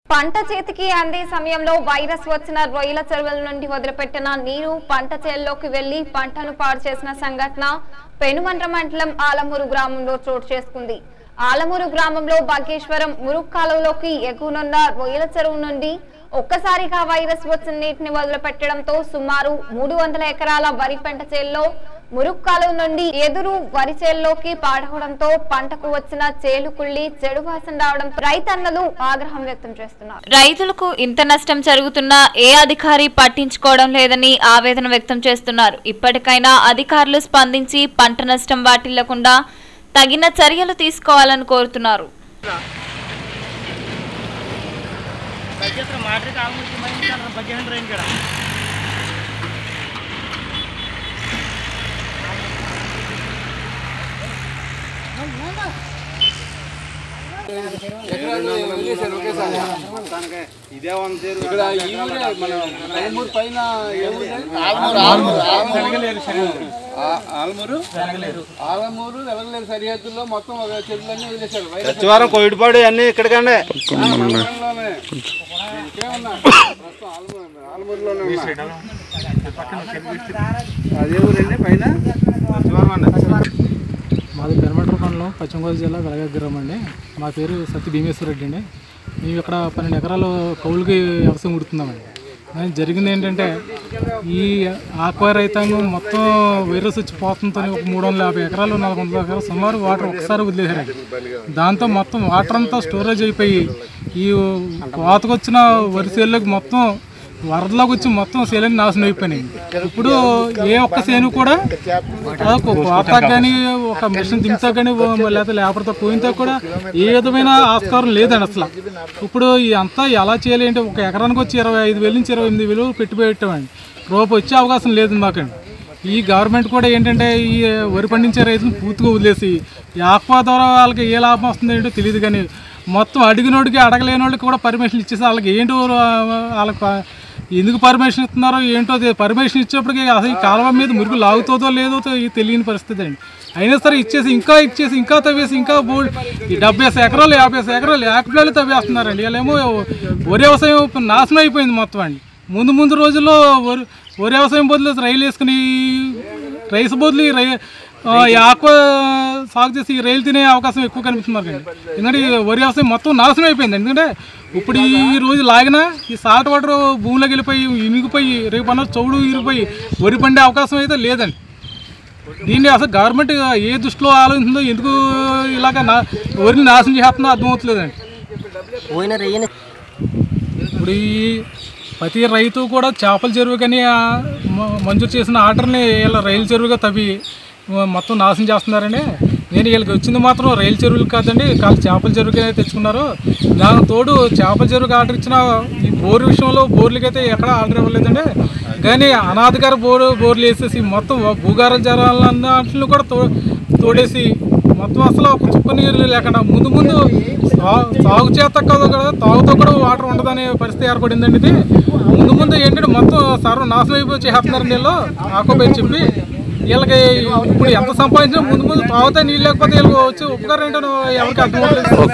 పంట చేతికి అందే సమయంలో వైరస్ వచ్చిన రొయ్యల చెరువుల నుండి వదిలిపెట్టిన నీరు పంట చేల్లోకి వెళ్లి పంటను పాడు చేసిన సంఘటన పెనుమండ్ర మండలం ఆలమూరు గ్రామంలో చోటు చేసుకుంది ఆలమూరు గ్రామంలో భాగ్యేశ్వరం మురుగు కాలువలోకి ఎగువనున్న రొయ్యల చెరువు నుండి ఒక్కసారిగా వైరస్ వచ్చిన నీటిని వదిలిపెట్టడంతో సుమారు మూడు వందల ఎకరాల వరి పంట చేల్లో మురుగు కాలువ నుండి ఎదురు వరి చేల్లోకి పాడవడంతో పంటకు వచ్చిన చేలు కుళ్ళి చెడు వాసన రావడంతో రైతన్నలు ఆగ్రహం వ్యక్తం చేస్తున్నారు రైతులకు ఇంత నష్టం జరుగుతున్నా ఏ అధికారి పట్టించుకోవడం లేదని ఆవేదన వ్యక్తం చేస్తున్నారు ఇప్పటికైనా అధికారులు స్పందించి పంట నష్టం వాటిల్లకుండా తగిన చర్యలు తీసుకోవాలని కోరుతున్నారు ಬಗ್ಗೆ ಮಾಡ್ರಿಗೆ ಆಲ್ಮೋಸ್ಟ್ ಮನೆ ಬಗ್ಗೆ ಅಂದ್ರೆ ಹಿಂಗೆ ఇక్కడ ఈ ఊరే మన ఆలమూరు పైన ఏ ఊరే? ఆ- ఆలమూరు ఆలమూరు వెలగలేరు సరిహద్దుల్లో మొత్తం ఒక చెరువులన్నీ వదిలేశారు వైరస్ సచివారం కోవిడ్పాడు అన్ని ఇక్కడికండే మండలంలోనే. ఇక్కడే ఉన్నా ప్రస్తుతం ఆలమూరు ఆలమూరులోనే ఉన్నా అదే ఊరండి పైన సచివారం అండి మాది పెరమట్ర మండలం పశ్చిమ గోదావరి జిల్లా వెలగగ్రహం అండి మా పేరు సత్య భీమేశ్వర రెడ్డి అండి మేము ఇక్కడ పన్నెండు ఎకరాలు కౌలుకి వ్యవసాయం ఉడుతున్నామండి కానీ జరిగింది ఏంటంటే ఈ ఆక్వా రైతాంగం మొత్తం వైరస్ వచ్చి పోతుంతో ఒక మూడు వందల యాభై ఎకరాలు నాలుగు వందల ఎకరాలు సుమారు వాటర్ ఒకసారి వదిలేశారండి దాంతో మొత్తం వాటర్ అంతా స్టోరేజ్ అయిపోయి ఈ కోతకొచ్చిన వరి సేల్లోకి మొత్తం వరదలోకి వచ్చి మొత్తం సేలని నాశనం అయిపోయినాయి ఇప్పుడు ఏ ఒక్క సేను కూడా కోత కానీ ఒక మిషన్ దించా కానీ లేకపోతే లేబర్తో పోయినతో కూడా ఏ విధమైన ఆస్కారం లేదండి అసలు ఇప్పుడు ఈ అంతా ఎలా చేయాలి అంటే ఒక ఎకరానికి వచ్చి ఇరవై ఐదు వేల నుంచి ఇరవై ఎనిమిది వేలు పెట్టి పెట్టామండి రూపాయి వచ్చే అవకాశం లేదు మాకండి ఈ గవర్నమెంట్ కూడా ఏంటంటే ఈ వరి పండించే రైతులను పూర్తిగా వదిలేసి ఈ ఆక్వా ద్వారా వాళ్ళకి ఏ లాభం వస్తుంది ఏంటో తెలియదు కానీ మొత్తం అడిగినోడికి అడగలేని వాళ్ళకి కూడా పర్మిషన్ ఇచ్చేసి వాళ్ళకి ఏంటో వాళ్ళకి ఎందుకు పర్మిషన్ ఇస్తున్నారో ఏంటో తె- పర్మిషన్ ఇచ్చేప్పటికి అసలు ఈ కాలువ మీద మురుగు లాగుతుందో లేదో తె- ఈ తెలియని పరిస్థితి అండి అయినా సరే ఇచ్చేసి ఇంకా ఇచ్చేసి ఇంకా తవ్వేసి ఇంకా బోల్డ్ ఈ డెబ్బై ఎకరాలు యాభై ఎకరాలు ఏకప్లాలు తవ్వేస్తున్నారండి వీళ్ళేమో వరి వ్యవసాయం నాశనం అయిపోయింది మొత్తం అండి ముందు ముందు రోజుల్లో వరి వరి వ్యవసాయం బదులు రైలు వేసుకుని రైస్ బదులు ఈ రై ఆ, ఈ ఆక్వా సాగు చేసి ఈ రైలు తినే అవకాశం ఎక్కువ కనిపిస్తుంది మనకండి ఎందుకంటే ఈ వరి వ్యవసాయం మొత్తం నాశనం అయిపోయింది ఎందుకంటే ఇప్పుడు ఈ రోజు లాగినా ఈ సాల్ట్ వాటర్ భూమిలోకి వెళ్ళిపోయి ఇనిగిపోయి రేపు అన్న చౌడు ఇరిగిపోయి వరి పండే అవకాశం అయితే లేదండి దీన్ని అసలు గవర్నమెంట్ ఏ దృష్టిలో ఆలోచించిందో ఎందుకు ఇలాగ నా వరిని నాశనం చేస్తుందో అర్థమవుతలేదండి పోయిన రెయ్యని ఇప్పుడు ఈ ప్రతి రైతు కూడా చేపల చెరువు కానీ ఆ మ- మంజూరు చేసిన ఆర్డర్ని ఇలా రైలు చెరువుగా తవ్వి మ- మొత్తం నాశనం చేస్తున్నారండి నేను వీళ్ళకి వచ్చింది మాత్రం రైలు చెరువులు కాదండి కాదు చేపల చెరువుకే తెచ్చుకున్నారు దానికి తోడు చేపల చెరువుకి ఆర్డర్ ఇచ్చిన ఈ బోర్ విషయంలో బోర్లకైతే ఎక్కడ ఆర్డర్ ఇవ్వలేదండి కానీ అనాధికార బోరు బోర్లు వేసేసి మొత్తం భూగార జరాలన్నింటిని కూడా తో తోడేసి మొత్తం అసలు ఒక చుక్క నీళ్ళు లేకుండా ముందు ముందు సా- సాగు చేత కాదు కదా తాగుతో కూడా వాటర్ ఉండదనే పరిస్థితి ఏర్పడిందండి ఇది ముందు ముందు ఏంటంటే మొత్తం సర్వ నాశనం అయిపోయి చేస్తున్నారు నీళ్ళు ఆకోపోయి చెప్పి వీళ్ళకి ఇప్పుడు ఎంత సంపాదించినా ముందు ముందు తాగుతా నీళ్ళు లేకపోతే వీళ్ళకి వచ్చి ఉపకారం ఏంటో ఎవరికి అర్థమవుతుంది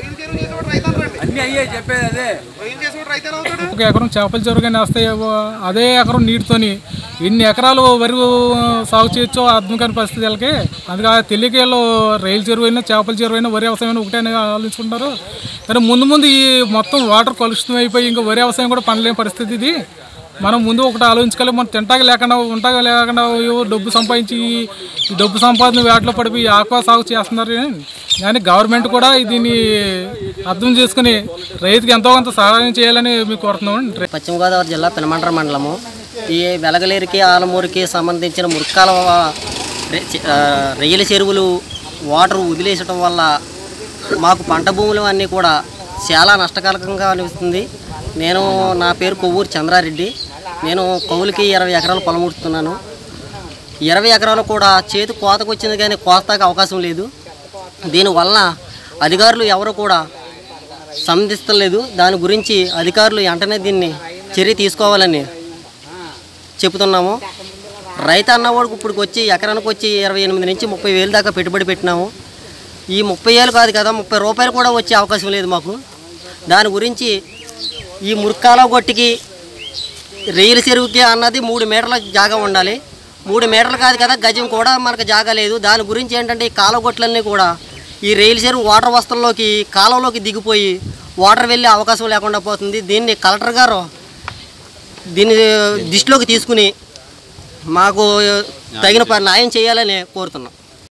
అన్ని అయ్యే చెప్పేది అదే ఒక ఎకరం చేపల చెరువుగానే వస్తే అదే ఎకరం నీటితోని ఎన్ని ఎకరాలు వరి సాగు చేయొచ్చో అర్థం కాని పరిస్థితి వీళ్ళకి అందుకే తెలియక వీళ్ళు రైలు చెరువు అయినా చేపల చెరువు అయినా వరి వ్యవసాయం అయినా ఒకటే అని ఆలోచించుకుంటారు కానీ ముందు ముందు ఈ మొత్తం వాటర్ కలుషితం అయిపోయి ఇంకా వరి వ్యవసాయం కూడా పండలేని పరిస్థితి ఇది మనం ముందు ఒకటి ఆలోచించుకోవాలి మనం తింటాక లేకుండా ఉంటాక లేకుండా ఏవో డబ్బు సంపాదించి ఈ డబ్బు సంపాదన వేటలో పడిపోయి ఆక్వా సాగు చేస్తున్నారు కానీ గవర్నమెంట్ కూడా దీన్ని అర్థం చేసుకుని రైతుకి ఎంతో కొంత సహాయం చేయాలని మీకు కోరుతున్నాం పశ్చిమ గోదావరి జిల్లా పెనమండ్ర మండలము ఈ వెలగలేరికి ఆలమూరికి సంబంధించిన మురికాల రొయ్యల చెరువులు వాటర్ వదిలేసడం వల్ల మాకు పంట భూములు అన్నీ కూడా చాలా నష్టకరంగా అనిపిస్తుంది నేను నా పేరు కొవ్వూరు చంద్రారెడ్డి నేను కౌలుకి ఇరవై ఎకరాలు పొలం ఉడుతున్నాను ఇరవై ఎకరాలు కూడా చేతి కోతకు వచ్చింది కానీ కోస్తాకి అవకాశం లేదు దీనివల్ల అధికారులు ఎవరు కూడా సంధిస్తలేదు దాని గురించి అధికారులు వెంటనే దీన్ని చర్య తీసుకోవాలని చెబుతున్నాము రైతు అన్నవాడికి ఇప్పుడు వచ్చి ఎకరానికి వచ్చి ఇరవై ఎనిమిది నుంచి ముప్పై వేలు దాకా పెట్టుబడి పెట్టినాము ఈ ముప్పై వేలు కాదు కదా ముప్పై రూపాయలు కూడా వచ్చే అవకాశం లేదు మాకు దాని గురించి ఈ మురికాల గొట్టికి రైలు చెరువుకి అన్నది మూడు మీటర్ల జాగా ఉండాలి మూడు మీటర్లు కాదు కదా గజం కూడా మనకు జాగా లేదు దాని గురించి ఏంటంటే ఈ కాలగొట్లన్నీ కూడా ఈ రైలు చెరువు వాటర్ వస్తువుల్లోకి కాలంలోకి దిగిపోయి వాటర్ వెళ్ళే అవకాశం లేకుండా పోతుంది దీన్ని కలెక్టర్ గారు దీన్ని దృష్టిలోకి తీసుకుని మాకు తగిన ప- న్యాయం చేయాలని కోరుతున్నాం